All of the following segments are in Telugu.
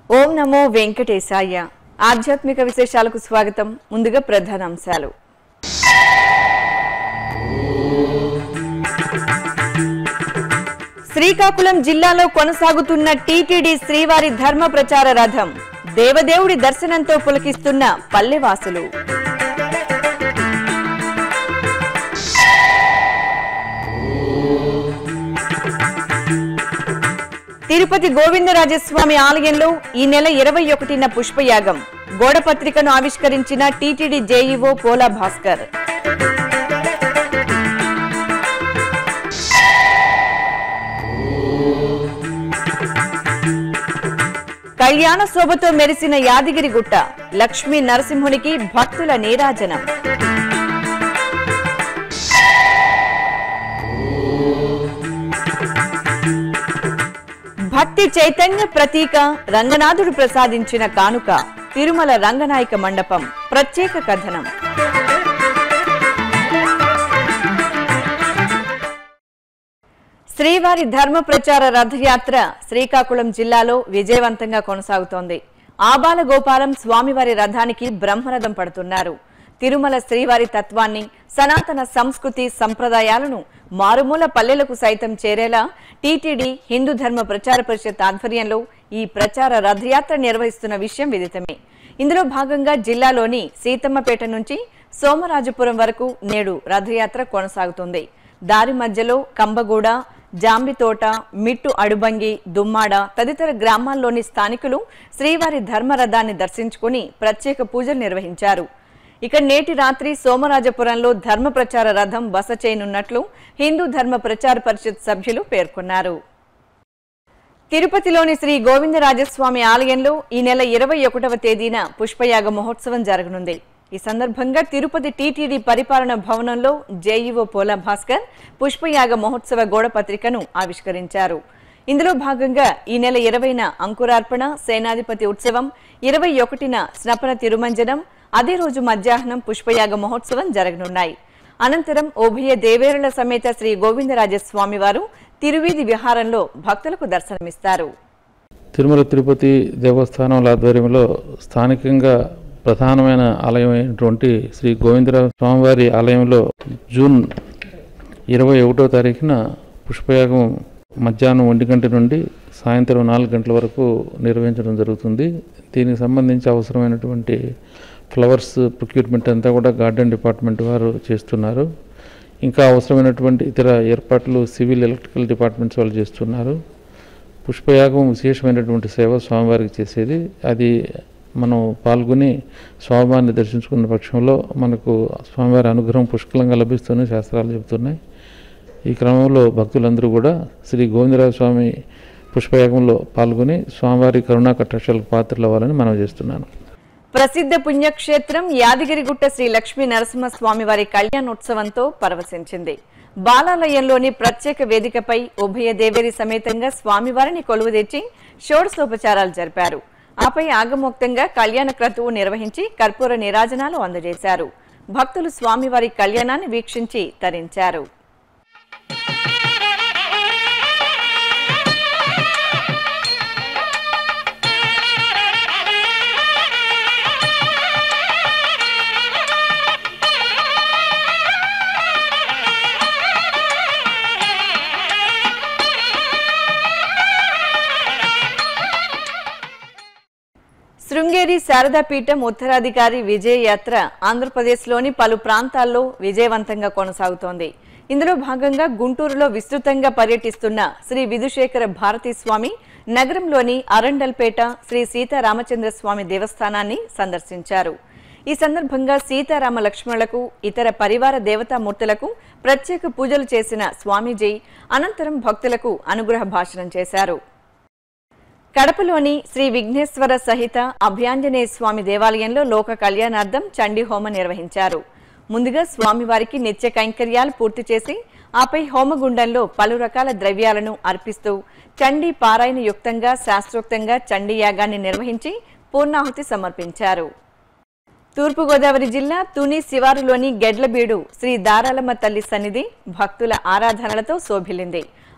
ఓం నమో వెంకటేశాయ ఆధ్యాత్మిక విశేషాలకు స్వాగతం ముందుగా ప్రధానాంశాలు శ్రీకాకుళం జిల్లాలో కొనసాగుతున్న టీటీడీ శ్రీవారి ధర్మ ప్రచార రథం దేవదేవుడి దర్శనంతో పులకిస్తున్న పల్లెవాసులు తిరుపతి గోవిందరాజస్వామి ఆలయంలో ఈ నెల ఇరవై ఒకటిన పుష్పయాగం గోడపత్రికను ఆవిష్కరించిన టీటీడీ జేఈఓ పోలా భాస్కర్ కళ్యాణ శోభతో మెరిసిన యాదగిరి గుట్ట లక్ష్మీ నరసింహునికి భక్తుల నీరాజనం భక్తి చైతన్య ప్రతీక రంగనాథుడు ప్రసాదించిన కానుక తిరుమల రంగనాయక మండపం ప్రత్యేక కథనం శ్రీవారి ధర్మ ప్రచార రథయాత్ర శ్రీకాకుళం జిల్లాలో విజయవంతంగా కొనసాగుతోంది ఆబాల గోపాలం స్వామివారి రథానికి బ్రహ్మరథం పడుతున్నారు తిరుమల శ్రీవారి తత్వాన్ని సనాతన సంస్కృతి సంప్రదాయాలను మారుమూల పల్లెలకు సైతం చేరేలా టీటీడీ హిందూ ధర్మ ప్రచార పరిషత్ ఆధ్వర్యంలో ఈ ప్రచార రథయాత్ర నిర్వహిస్తున్న విషయం విదితమే ఇందులో భాగంగా జిల్లాలోని సీతమ్మపేట నుంచి సోమరాజపురం వరకు నేడు రథయాత్ర కొనసాగుతుంది దారి మధ్యలో కంబగూడ జాంబితోట మిట్టు అడుబంగి దుమ్మాడ తదితర గ్రామాల్లోని స్థానికులు శ్రీవారి ధర్మరథాన్ని దర్శించుకుని ప్రత్యేక పూజలు నిర్వహించారు ఇక నేటి రాత్రి సోమరాజపురంలో ధర్మ ప్రచార రథం బస చేయనున్నట్లు హిందూ ధర్మ ప్రచార పరిషత్ సభ్యులు పేర్కొన్నారు తిరుపతిలోని శ్రీ గోవిందరాజస్వామి ఆలయంలో ఈ నెల ఇరవై ఒకటవ తేదీన పుష్పయాగ మహోత్సవం జరగనుంది ఈ సందర్భంగా తిరుపతి టీటీడీ పరిపాలన భవనంలో జేఈఓ పోలా భాస్కర్ పుష్పయాగ మహోత్సవ గోడపత్రికను ఆవిష్కరించారు ఇందులో భాగంగా ఈ నెల ఇరవైన అంకురార్పణ సేనాధిపతి ఉత్సవం ఇరవై ఒకటిన స్నపన తిరుమంజనం అదే రోజు మధ్యాహ్నం పుష్పయాగ మహోత్సవం జరగనున్నాయి అనంతరం ఉభయ దేవేరుల సమేత శ్రీ గోవిందరాజస్వామి వారు తిరువీధి విహారంలో భక్తులకు దర్శనమిస్తారు తిరుమల తిరుపతి దేవస్థానాల ఆధ్వర్యంలో స్థానికంగా ప్రధానమైన ఆలయం అయినటువంటి శ్రీ గోవిందరావు స్వామివారి ఆలయంలో జూన్ ఇరవై ఒకటో తారీఖున పుష్పయాగం మధ్యాహ్నం ఒంటి గంట నుండి సాయంత్రం నాలుగు గంటల వరకు నిర్వహించడం జరుగుతుంది దీనికి సంబంధించి అవసరమైనటువంటి ఫ్లవర్స్ ప్రొక్యూర్మెంట్ అంతా కూడా గార్డెన్ డిపార్ట్మెంట్ వారు చేస్తున్నారు ఇంకా అవసరమైనటువంటి ఇతర ఏర్పాట్లు సివిల్ ఎలక్ట్రికల్ డిపార్ట్మెంట్స్ వాళ్ళు చేస్తున్నారు పుష్పయాగం విశేషమైనటువంటి సేవ స్వామివారికి చేసేది అది మనం పాల్గొని స్వామివారిని దర్శించుకున్న పక్షంలో మనకు స్వామివారి అనుగ్రహం పుష్కలంగా లభిస్తుందని శాస్త్రాలు చెబుతున్నాయి ఈ క్రమంలో భక్తులందరూ కూడా శ్రీ గోవిందరాజ స్వామి పుష్పయాగంలో పాల్గొని స్వామివారి కరుణా కటాక్షాలకు పాత్రలు అవ్వాలని మనం చేస్తున్నాను ప్రసిద్ధ పుణ్యక్షేత్రం యాదగిరిగుట్ట శ్రీ లక్ష్మీ నరసింహస్వామి వారి కళ్యాణోత్సవంతో పరవశించింది బాలాలయంలోని ప్రత్యేక వేదికపై ఉభయ దేవేరి సమేతంగా స్వామివారిని కొలువుదీర్చి షోడశోపచారాలు జరిపారు ఆపై ఆగమోక్తంగా కళ్యాణ క్రతువు నిర్వహించి కర్పూర నీరాజనాలు అందజేశారు భక్తులు స్వామివారి కళ్యాణాన్ని వీక్షించి తరించారు శృంగేరి శారదాపీఠం ఉత్తరాధికారి విజయ యాత్ర ఆంధ్రప్రదేశ్లోని పలు ప్రాంతాల్లో విజయవంతంగా కొనసాగుతోంది ఇందులో భాగంగా గుంటూరులో విస్తృతంగా పర్యటిస్తున్న శ్రీ విధుశేఖర భారతీ స్వామి నగరంలోని అరండల్పేట శ్రీ సీతారామచంద్ర స్వామి దేవస్థానాన్ని సందర్శించారు ఈ సందర్భంగా సీతారామ లక్ష్మణులకు ఇతర పరివార దేవతామూర్తులకు ప్రత్యేక పూజలు చేసిన స్వామీజీ అనంతరం భక్తులకు అనుగ్రహ భాషణం చేశారు కడపలోని శ్రీ విఘ్నేశ్వర సహిత అభయాంజనేయ స్వామి దేవాలయంలో లోక కళ్యాణార్థం చండీ హోమం నిర్వహించారు ముందుగా స్వామివారికి నిత్య కైంకర్యాలు పూర్తి చేసి ఆపై హోమగుండంలో పలు రకాల ద్రవ్యాలను అర్పిస్తూ చండీ పారాయణ యుక్తంగా శాస్త్రోక్తంగా చండీ యాగాన్ని నిర్వహించి పూర్ణాహుతి సమర్పించారు తూర్పుగోదావరి జిల్లా తుని శివారులోని గెడ్లబీడు శ్రీ దారాలమ్మ తల్లి సన్నిధి భక్తుల ఆరాధనలతో శోభిల్లింది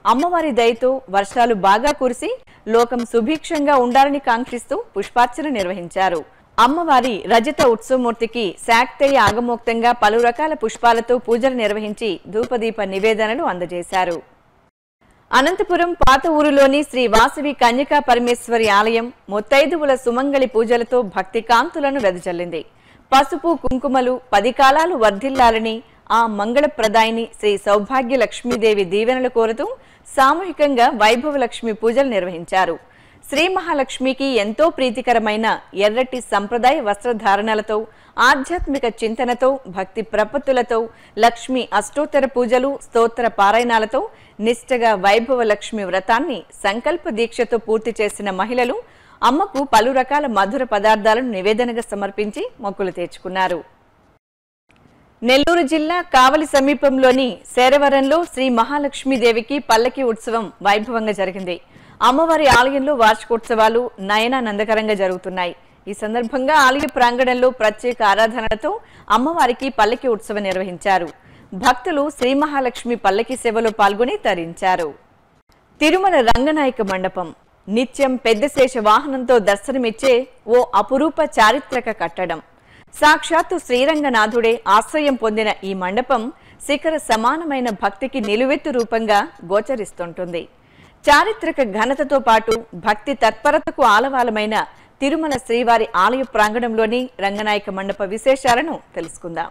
అమ్మవారి దయతో వర్షాలు బాగా కురిసి లోకం సుభిక్షంగా ఉండాలని కాంక్షిస్తూ పుష్పార్చన నిర్వహించారు అమ్మవారి రజత ఉత్సవమూర్తికి శాక్తేయ ఆగమోక్తంగా పలు రకాల పుష్పాలతో పూజలు నిర్వహించి ధూపదీప నివేదనలు అందజేశారు అనంతపురం పాత ఊరులోని శ్రీ వాసవి కన్యకా పరమేశ్వరి ఆలయం ముత్తైదువుల సుమంగళి పూజలతో భక్తి కాంతులను వెదజల్లింది పసుపు కుంకుమలు పది కాలాలు వర్ధిల్లాలని ఆ మంగళప్రదాయిని శ్రీ సౌభాగ్య లక్ష్మీదేవి దీవెనలు కోరుతూ సామూహికంగా వైభవ లక్ష్మి పూజలు నిర్వహించారు శ్రీ మహాలక్ష్మికి ఎంతో ప్రీతికరమైన ఎర్రటి సంప్రదాయ వస్త్రధారణలతో ఆధ్యాత్మిక చింతనతో భక్తి ప్రపత్తులతో లక్ష్మి అష్టోత్తర పూజలు స్తోత్ర పారాయణాలతో నిష్ఠగా వైభవ లక్ష్మి వ్రతాన్ని సంకల్ప దీక్షతో పూర్తి చేసిన మహిళలు అమ్మకు పలు రకాల మధుర పదార్థాలను నివేదనగా సమర్పించి మొక్కులు తెచ్చుకున్నారు నెల్లూరు జిల్లా కావలి సమీపంలోని శేరవరంలో శ్రీ మహాలక్ష్మీదేవికి పల్లకి ఉత్సవం వైభవంగా జరిగింది అమ్మవారి ఆలయంలో వార్షికోత్సవాలు నయనానందకరంగా జరుగుతున్నాయి ఈ సందర్భంగా ఆలయ ప్రాంగణంలో ప్రత్యేక ఆరాధనలతో అమ్మవారికి పల్లకి ఉత్సవం నిర్వహించారు భక్తులు శ్రీ మహాలక్ష్మి పల్లకి సేవలో పాల్గొని తరించారు తిరుమల రంగనాయక మండపం నిత్యం పెద్దశేష వాహనంతో దర్శనమిచ్చే ఓ అపురూప చారిత్రక కట్టడం సాక్షాత్తు శ్రీరంగనాథుడే ఆశ్రయం పొందిన ఈ మండపం శిఖర సమానమైన భక్తికి నిలువెత్తు రూపంగా గోచరిస్తుంటుంది చారిత్రక ఘనతతో పాటు భక్తి తత్పరతకు ఆలవాలమైన తిరుమల శ్రీవారి ఆలయ ప్రాంగణంలోని రంగనాయక మండప విశేషాలను తెలుసుకుందాం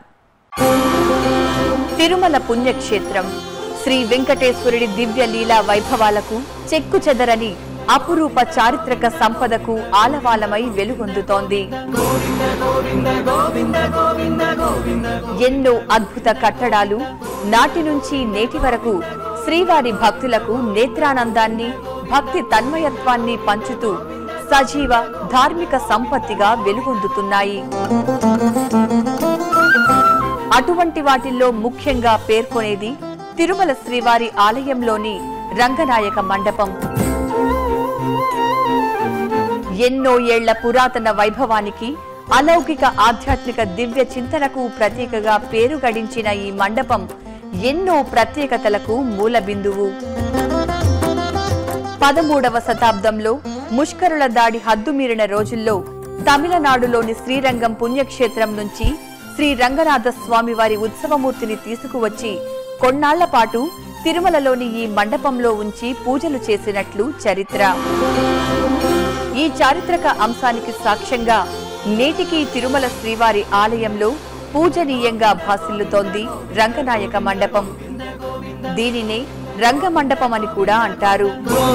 తిరుమల పుణ్యక్షేత్రం శ్రీ వెంకటేశ్వరుడి దివ్య లీలా వైభవాలకు చెక్కు చెదరని అపురూప చారిత్రక సంపదకు ఆలవాలమై వెలుగొందుతోంది ఎన్నో అద్భుత కట్టడాలు నాటి నుంచి నేటి వరకు శ్రీవారి భక్తులకు నేత్రానందాన్ని భక్తి తన్మయత్వాన్ని పంచుతూ సజీవ ధార్మిక సంపత్తిగా వెలుగొందుతున్నాయి అటువంటి వాటిల్లో ముఖ్యంగా పేర్కొనేది తిరుమల శ్రీవారి ఆలయంలోని రంగనాయక మండపం ఎన్నో ఏళ్ల పురాతన వైభవానికి అలౌకిక ఆధ్యాత్మిక దివ్య చింతనకు ప్రతీకగా పేరు గడించిన ఈ మండపం ఎన్నో ప్రత్యేకతలకు మూల బిందువు పదమూడవ శతాబ్దంలో ముష్కరుల దాడి హద్దుమీరిన రోజుల్లో తమిళనాడులోని శ్రీరంగం పుణ్యక్షేత్రం నుంచి శ్రీ రంగనాథ స్వామి వారి ఉత్సవమూర్తిని తీసుకువచ్చి కొన్నాళ్ల పాటు తిరుమలలోని ఈ మండపంలో ఉంచి పూజలు చేసినట్లు చరిత్ర ఈ చారిత్రక అంశానికి సాక్ష్యంగా నేటికి తిరుమల శ్రీవారి ఆలయంలో పూజనీయంగా భాసిల్లుతోంది రంగనాయక మండపం దీనినే రంగమండపం అని కూడా అంటారు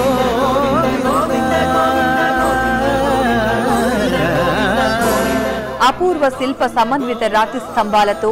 అపూర్వ శిల్ప సమన్విత రాతి స్తంభాలతో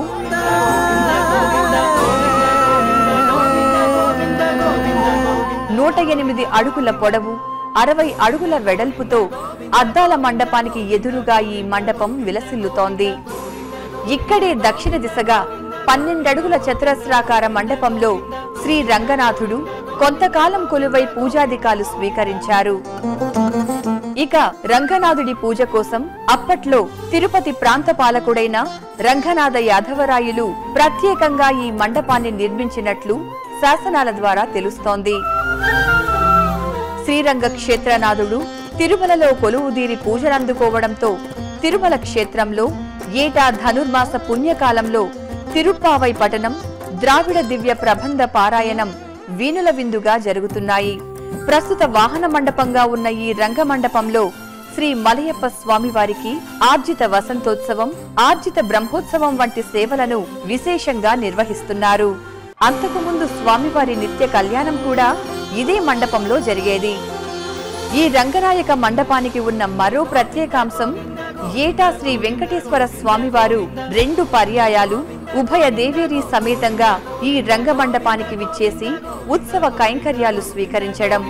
నూట ఎనిమిది అడుగుల పొడవు అరవై అడుగుల వెడల్పుతో అద్దాల మండపానికి ఎదురుగా ఈ మండపం విలసిల్లుతోంది ఇక్కడే దక్షిణ దిశగా పన్నెండడుగుల చతురస్రాకార మండపంలో శ్రీ రంగనాథుడు కొంతకాలం కొలువై పూజాధికాలు స్వీకరించారు ఇక రంగనాథుడి పూజ కోసం అప్పట్లో తిరుపతి ప్రాంత పాలకుడైన రంగనాథ యాదవరాయులు ప్రత్యేకంగా ఈ మండపాన్ని నిర్మించినట్లు శాసనాల ద్వారా తెలుస్తోంది శ్రీరంగ క్షేత్రనాథుడు తిరుమలలో కొలువుదీరి పూజలందుకోవడంతో తిరుమల క్షేత్రంలో ఏటా ధనుర్మాస పుణ్యకాలంలో తిరుప్పావై పఠనం ద్రావిడ దివ్య ప్రబంధ పారాయణం వీణుల విందుగా జరుగుతున్నాయి ప్రస్తుత వాహన మండపంగా ఉన్న ఈ రంగ మండపంలో శ్రీ మలయప్ప స్వామివారికి ఆర్జిత వసంతోత్సవం ఆర్జిత బ్రహ్మోత్సవం వంటి సేవలను విశేషంగా నిర్వహిస్తున్నారు అంతకుముందు స్వామివారి నిత్య కళ్యాణం కూడా ఇదే మండపంలో జరిగేది ఈ రంగనాయక మండపానికి ఉన్న మరో ప్రత్యేకాంశం ఏటా శ్రీ వెంకటేశ్వర స్వామివారు రెండు పర్యాయాలు ఉభయ దేవేరి సమేతంగా ఈ రంగ మండపానికి విచ్చేసి ఉత్సవ కైంకర్యాలు స్వీకరించడం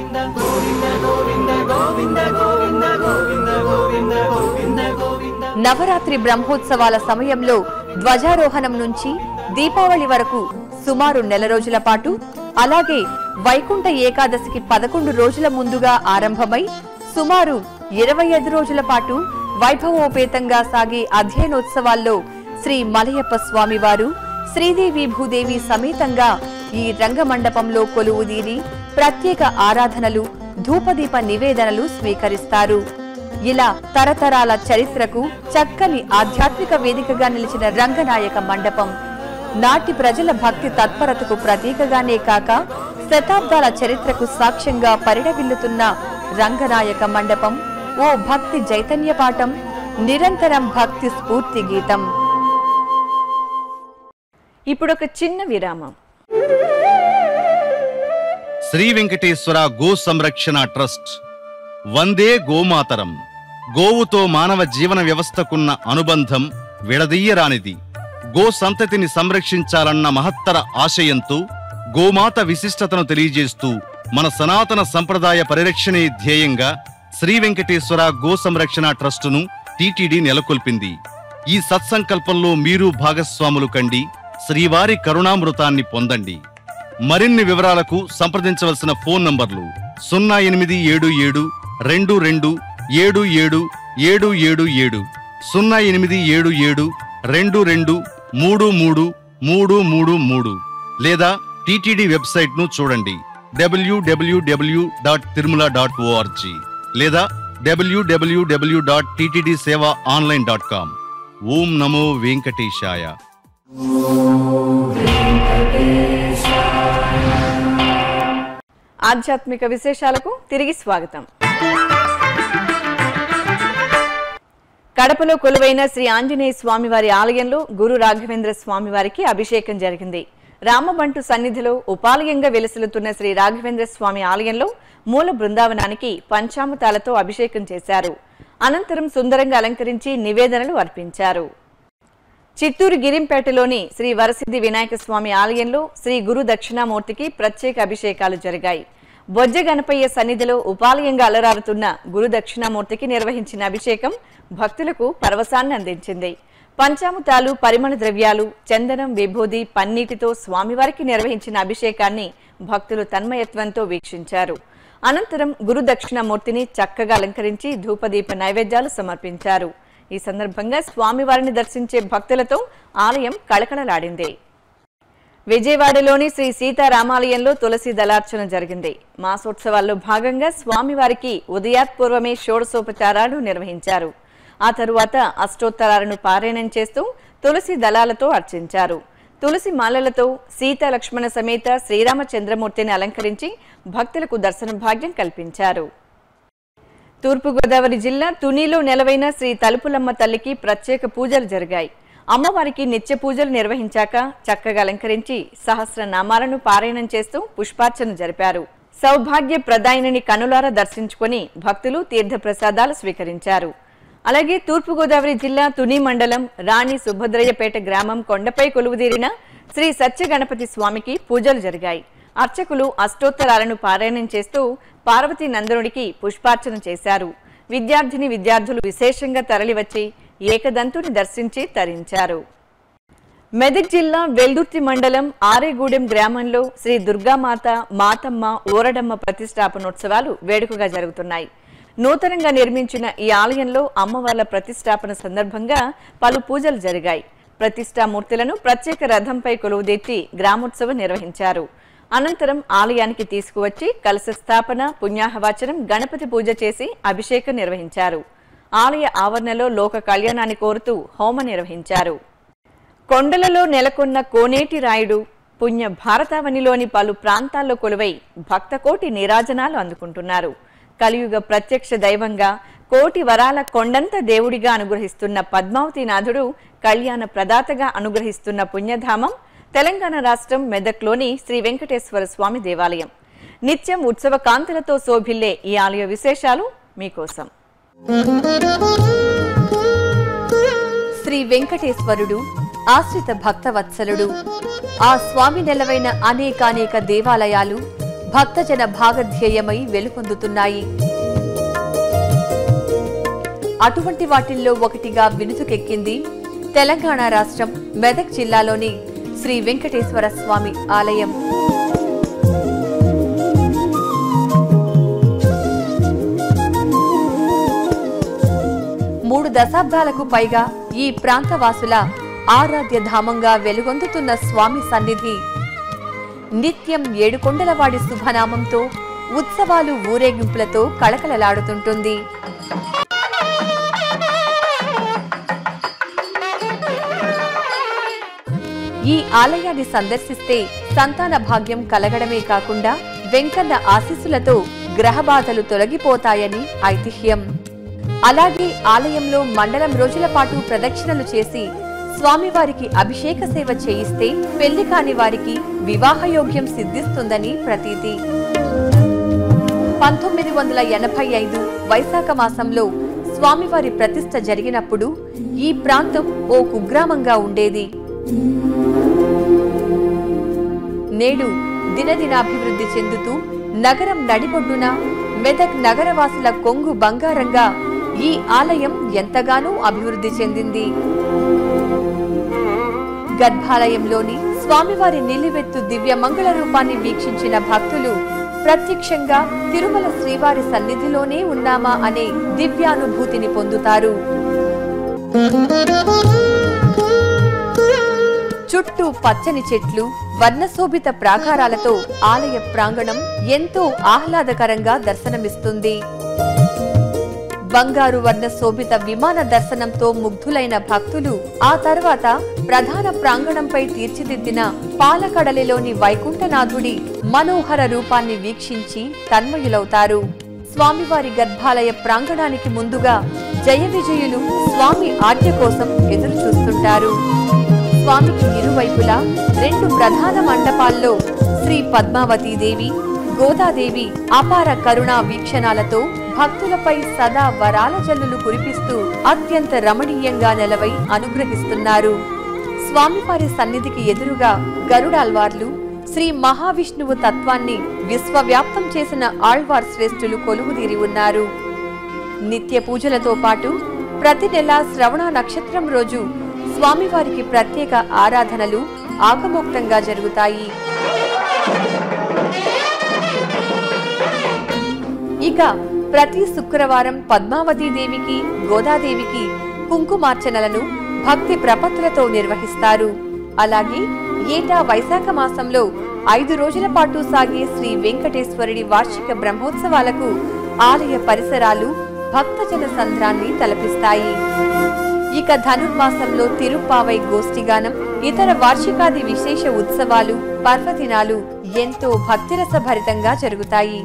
నవరాత్రి బ్రహ్మోత్సవాల సమయంలో ధ్వజారోహణం నుంచి దీపావళి వరకు సుమారు నెల రోజుల పాటు అలాగే వైకుంఠ ఏకాదశికి పదకొండు రోజుల ముందుగా ఆరంభమై సుమారు ఇరవై ఐదు రోజుల పాటు వైభవోపేతంగా సాగే అధ్యయనోత్సవాల్లో శ్రీ మలయప్ప స్వామివారు శ్రీదేవి భూదేవి సమేతంగా ఈ రంగమండపంలో కొలువుదీరి ప్రత్యేక ఆరాధనలు ధూపదీప నివేదనలు స్వీకరిస్తారు ఇలా తరతరాల చరిత్రకు చక్కని ఆధ్యాత్మిక వేదికగా నిలిచిన రంగనాయక మండపం నాటి ప్రజల భక్తి తత్పరతకు ప్రతీకగానే కాక శతాబ్దాల చరిత్రకు సాక్ష్యంగా పరిడవిల్లుతున్న రంగనాయక మండపం ఓ భక్తి చైతన్య పాఠం నిరంతరం భక్తి స్ఫూర్తి గీతం ఇప్పుడు ఒక చిన్న విరామం శ్రీ వెంకటేశ్వర గో సంరక్షణ ట్రస్ట్ వందే గోమాతరం గోవుతో మానవ జీవన వ్యవస్థకున్న అనుబంధం విడదీయరానిది గో సంతతిని సంరక్షించాలన్న మహత్తర ఆశయంతో గోమాత విశిష్టతను తెలియజేస్తూ మన సనాతన సంప్రదాయ పరిరక్షణే ధ్యేయంగా శ్రీ వెంకటేశ్వర గో సంరక్షణ ట్రస్టును టీటీడీ నెలకొల్పింది ఈ సత్సంకల్పంలో మీరు భాగస్వాములు కండి శ్రీవారి కరుణామృతాన్ని పొందండి మరిన్ని వివరాలకు సంప్రదించవలసిన ఫోన్ నంబర్లు సున్నా ఎనిమిది ఏడు ఏడు రెండు రెండు ఏడు ఏడు ఏడు ఏడు ఏడు సున్నా ఎనిమిది ఏడు ఏడు రెండు రెండు మూడు మూడు మూడు మూడు మూడు లేదా టీటీడీ వెబ్సైట్ ను చూడండి డబ్ల్యూడబ్ల్యూడబ్ల్యూ డాట్ తిరుమల డాట్ ఓఆర్జీ లేదా డబ్ల్యూడబ్ల్యూడబ్ల్యూ dot TTD seva online dot com ఓం నమో వెంకటేశాయ ఆధ్యాత్మిక విశేషాలకు తిరిగి స్వాగతం కడపలో కొలువైన శ్రీ ఆంజనేయ స్వామివారి ఆలయంలో గురు రాఘవేంద్ర స్వామివారికి అభిషేకం జరిగింది రామబంటు సన్నిధిలో ఉపాలయంగా వెలసిల్లుతున్న శ్రీ రాఘవేంద్ర స్వామి ఆలయంలో మూల బృందావనానికి పంచామృతాలతో అభిషేకం చేశారు అనంతరం సుందరంగా అలంకరించి నివేదనలు అర్పించారు చిత్తూరు గిరింపేటలోని శ్రీ వరసిద్ధి వినాయక స్వామి ఆలయంలో శ్రీ గురు దక్షిణామూర్తికి ప్రత్యేక అభిషేకాలు జరిగాయి బొజ్జ గణపయ్య సన్నిధిలో ఉపాలయంగా అలరారుతున్న గురు దక్షిణామూర్తికి నిర్వహించిన అభిషేకం భక్తులకు పరవశాన్ని అందించింది పంచామృతాలు పరిమళ ద్రవ్యాలు చందనం విభూది పన్నీటితో స్వామివారికి నిర్వహించిన అభిషేకాన్ని భక్తులు తన్మయత్వంతో వీక్షించారు అనంతరం గురు దక్షిణామూర్తిని చక్కగా అలంకరించి ధూపదీప నైవేద్యాలు సమర్పించారు ఈ సందర్భంగా స్వామివారిని దర్శించే భక్తులతో ఆలయం కళకళలాడింది విజయవాడలోని శ్రీ సీతారామాలయంలో తులసి దళార్చన జరిగింది మాసోత్సవాల్లో భాగంగా స్వామివారికి ఉదయాత్పూర్వమే షోడశోపచారాలు నిర్వహించారు ఆ తరువాత అష్టోత్తరాలను పారాయణం చేస్తూ తులసి దళాలతో అర్చించారు తులసి మాలలతో సీత లక్ష్మణ సమేత శ్రీరామచంద్రమూర్తిని అలంకరించి భక్తులకు దర్శన భాగ్యం కల్పించారు తూర్పుగోదావరి జిల్లా తునిలో నెలవైన శ్రీ తలుపులమ్మ తల్లికి ప్రత్యేక పూజలు జరిగాయి అమ్మవారికి నిత్య పూజలు నిర్వహించాక చక్కగా అలంకరించి సహస్రనామాలను పారాయణం చేస్తూ పుష్పార్చన జరిపారు సౌభాగ్య ప్రదాయిని కనులారా దర్శించుకొని భక్తులు తీర్థ ప్రసాదాలు స్వీకరించారు అలాగే తూర్పుగోదావరి జిల్లా తుని మండలం రాణి సుభద్రయ్యపేట గ్రామం కొండపై కొలువుదీరిన శ్రీ సత్య గణపతి స్వామికి పూజలు జరిగాయి అర్చకులు అష్టోత్తరాలను పారాయణం చేస్తూ పార్వతీ నందనుడికి పుష్పార్చన చేశారు విద్యార్థిని విద్యార్థులు విశేషంగా తరలివచ్చి ఏకదంతుని దర్శించి తరించారు మెదక్ జిల్లా వెల్దుర్తి మండలం ఆరేగూడెం గ్రామంలో శ్రీ దుర్గామాత మాతమ్మ ఓరడమ్మ ప్రతిష్టాపనోత్సవాలు వేడుకగా జరుగుతున్నాయి నూతనంగా నిర్మించిన ఈ ఆలయంలో అమ్మవార్ల ప్రతిష్టాపన సందర్భంగా పలు పూజలు జరిగాయి ప్రతిష్టామూర్తులను ప్రత్యేక రథంపై కొలువుదీర్చి గ్రామోత్సవం నిర్వహించారు అనంతరం ఆలయానికి తీసుకువచ్చి కలశ స్థాపన పుణ్యాహవాచనం గణపతి పూజ చేసి అభిషేకం నిర్వహించారు ఆలయ ఆవరణలో లోక కళ్యాణాన్ని కోరుతూ హోమ నిర్వహించారు కొండలలో నెలకొన్న కోనేటి రాయుడు పుణ్య భారతావనిలోని పలు ప్రాంతాల్లో కొలువై భక్తకోటి నీరాజనాలు అందుకుంటున్నారు కలియుగ ప్రత్యక్ష దైవంగా కోటి వరాల కొండంత దేవుడిగా అనుగ్రహిస్తున్న పద్మావతినాథుడు కళ్యాణ ప్రదాతగా అనుగ్రహిస్తున్న పుణ్యధామం తెలంగాణ రాష్ట్రం మెదక్లోని శ్రీ వెంకటేశ్వర స్వామి దేవాలయం నిత్యం ఉత్సవ కాంతులతో శోభిల్లే ఈ ఆలయ విశేషాలు మీకోసం శ్రీ వెంకటేశ్వరుడు ఆశ్రిత భక్తవత్సలుడు ఆ స్వామి నెలవైన అనేకానేక దేవాలయాలు భక్తజన భాగధ్యేయమై వెలుపొందుతున్నాయి అటువంటి వాటిల్లో ఒకటిగా వినుతుకెక్కింది తెలంగాణ రాష్ట్రం మెదక్ జిల్లాలోని శ్రీ వెంకటేశ్వర స్వామి ఆలయం మూడు దశాబ్దాలకు పైగా ఈ ప్రాంతవాసుల ఆరాధ్య ధామంగా వెలుగొందుతున్న స్వామి సన్నిధి నిత్యం ఏడుకొండలవాడి శుభనామంతో ఉత్సవాలు ఊరేగింపులతో కళకళలాడుతుంటుంది ఈ ఆలయాన్ని సందర్శిస్తే సంతాన భాగ్యం కలగడమే కాకుండా వెంకన్న ఆశీస్సులతో గ్రహబాధలు తొలగిపోతాయని ఐతిహ్యం అలాగే ఆలయంలో మండలం రోజుల పాటు ప్రదక్షిణలు చేసి స్వామివారికి అభిషేక సేవ చేయిస్తే పెళ్లి కాని వారికి వివాహయోగ్యం సిద్ధిస్తుందని ప్రతీతి పంతొమ్మిది వందల ఎనభై ఐదు వైశాఖ మాసంలో స్వామివారి ప్రతిష్ఠ జరిగినప్పుడు ఈ ప్రాంతం ఓ కుగ్రామంగా ఉండేది నేడు దినదినాభివృద్ధి చెందుతూ నగరం నడిబొడ్డున మెదక్ నగరవాసుల కొంగు బంగారంగా ఈ ఆలయం ఎంతగానో అభివృద్ధి చెందింది గర్భాలయంలోని స్వామివారి నిలివెత్తు దివ్య మంగళ రూపాన్ని వీక్షించిన భక్తులు ప్రత్యక్షంగా తిరుమల శ్రీవారి సన్నిధిలోనే ఉన్నామా అనే దివ్యానుభూతిని పొందుతారు చుట్టూ పచ్చని చెట్లు వర్ణశోభిత ప్రాకారాలతో ఆలయ ప్రాంగణం ఎంతో ఆహ్లాదకరంగా దర్శనమిస్తుంది బంగారు వర్ణ శోభిత విమాన దర్శనంతో ముగ్ధులైన భక్తులు ఆ తర్వాత ప్రధాన ప్రాంగణంపై తీర్చిదిద్దిన పాలకడలిలోని వైకుంఠనాథుడి మనోహర రూపాన్ని వీక్షించి తన్మయులవుతారు స్వామివారి గర్భాలయ ప్రాంగణానికి ముందుగా జయ విజయులు స్వామి ఆజ్ఞ కోసం ఎదురు చూస్తుంటారు స్వామికి ఇరువైపులా రెండు ప్రధాన మండపాల్లో శ్రీ పద్మావతీదేవి గోదాదేవి అపార కరుణా వీక్షణాలతో భక్తులపై సదా వరాల జల్లులు కురిపిస్తూ అత్యంత రమణీయంగా నెలవై అనుగ్రహిస్తున్నారు స్వామివారి సన్నిధికి ఎదురుగా గరుడాల్వార్లు శ్రీ మహావిష్ణువు తత్వాన్ని విశ్వవ్యాప్తం చేసిన ఆళ్వార్ శ్రేష్ఠులు కొలువుదీరి ఉన్నారు నిత్య పూజలతో పాటు ప్రతి నెల శ్రవణ నక్షత్రం రోజు స్వామివారికి ప్రత్యేక ఆరాధనలు ఆగమోక్తంగా జరుగుతాయి ఇక ప్రతి శుక్రవారం పద్మావతీ దేవికి గోదాదేవికి కుంకుమార్చనలను భక్తి ప్రపత్తులతో నిర్వహిస్తారు అలాగే ఏటా వైశాఖ మాసంలో ఐదు రోజుల పాటు సాగే శ్రీ వెంకటేశ్వరుడి వార్షిక బ్రహ్మోత్సవాలకు ఆలయ పరిసరాలు భక్తజన సంద్రాన్ని తలపిస్తాయి ఇక ధనుర్మాసంలో తిరుప్పావై గోష్ఠిగానం ఇతర వార్షికాది విశేష ఉత్సవాలు పర్వదినాలు ఎంతో భక్తిరస భరితంగా జరుగుతాయి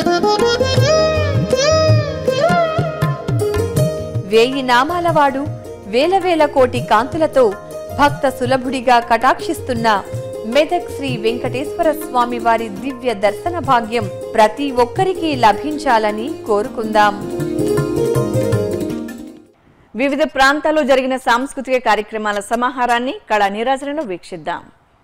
వేయి నామాలవాడు వేల వేల కోటి కాంతులతో భక్త సులభుడిగా కటాక్షిస్తున్న మెదక్ శ్రీ వెంకటేశ్వర స్వామి వారి దివ్య దర్శన భాగ్యం ప్రతి ఒక్కరికి లభించాలని కోరుకుందాం వివిధ ప్రాంతాల్లో జరిగిన సాంస్కృతిక కార్యక్రమాల సమాహారాన్ని కళా నీరాజనలో వీక్షిద్దాం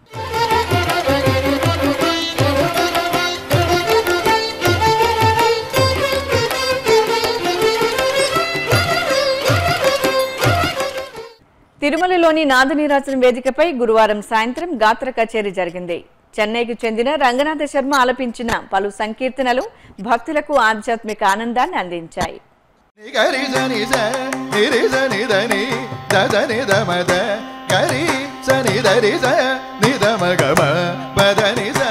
తిరుమలలోని నాదనీరాజన వేదికపై గురువారం సాయంత్రం గాత్ర కచేరీ జరిగింది చెన్నైకి చెందిన రంగనాథ శర్మ ఆలపించిన పలు సంకీర్తనలు భక్తులకు ఆధ్యాత్మిక ఆనందాన్ని అందించాయి గరి సని స నిరి సని దని దని దమద గరి సని దరి స నిదమ గమ పదని స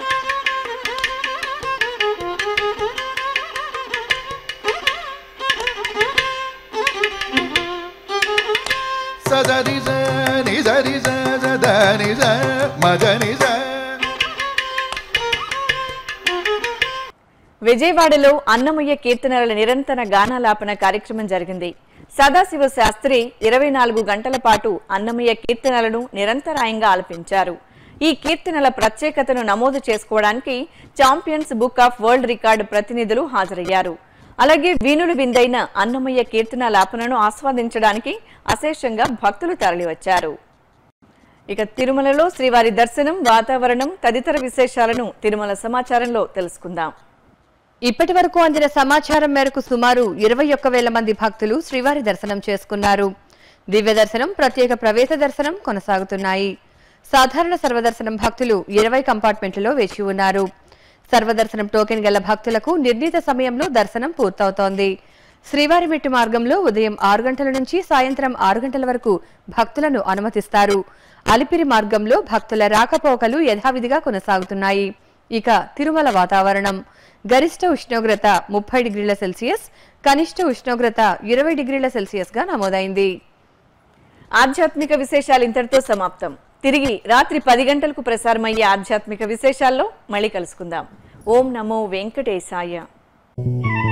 సదరి స నిదరి స సదని స మదని స విజయవాడలో అన్నమయ్య కీర్తనల నిరంతర గానాలాపన కార్యక్రమం జరిగింది సదాశివ శాస్త్రి ఇరవై నాలుగు గంటల పాటు అన్నమయ్య కీర్తనలను నిరంతరాయంగా ఆలపించారు ఈ కీర్తనల ప్రత్యేకతను నమోదు చేసుకోవడానికి Champions Book of World Record ప్రతినిధులు హాజరయ్యారు అలాగే వీణులు విందైన అన్నమయ్య కీర్తనలాపనను ఆస్వాదించడానికి అశేషంగా భక్తులు తరలివచ్చారు ఇక తిరుమలలో శ్రీవారి దర్శనం వాతావరణం తదితర విశేషాలను తిరుమల సమాచారంలో తెలుసుకుందాం ఇప్పటి వరకు అందిన సమాచారం మేరకు సుమారు ఇరవై ఒక్క వేల మంది భక్తులు శ్రీవారి దర్శనం చేసుకున్నారు దివ్య దర్శనం ప్రత్యేక ప్రవేశ దర్శనం కొనసాగుతున్నాయి సాధారణ సర్వదర్శనం భక్తులు ఇరవై కంపార్ట్మెంట్లలో వేచి ఉన్నారు సర్వదర్శనం టోకెన్ గల భక్తులకు నిర్ణీత సమయంలో దర్శనం పూర్తవుతోంది శ్రీవారి మెట్టు మార్గంలో ఉదయం ఆరు గంటల నుంచి సాయంత్రం ఆరు గంటల వరకు భక్తులను అనుమతిస్తారు అలిపిరి మార్గంలో భక్తుల రాకపోకలు యథావిధిగా కొనసాగుతున్నాయి ఇక తిరుమల వాతావరణం గరిష్ట ఉష్ణోగ్రత ముప్పై డిగ్రీల సెల్సియస్ కనిష్ట ఉష్ణోగ్రత ఇరవై డిగ్రీల సెల్సియస్ గా నమోదైంది ఆధ్యాత్మిక విశేషాలు ఇంతటితో సమాప్తం తిరిగి రాత్రి పది గంటలకు ప్రసారమయ్యే ఆధ్యాత్మిక విశేషాల్లో మళ్ళీ కలుసుకుందాం ఓం నమో వెంకటేశాయ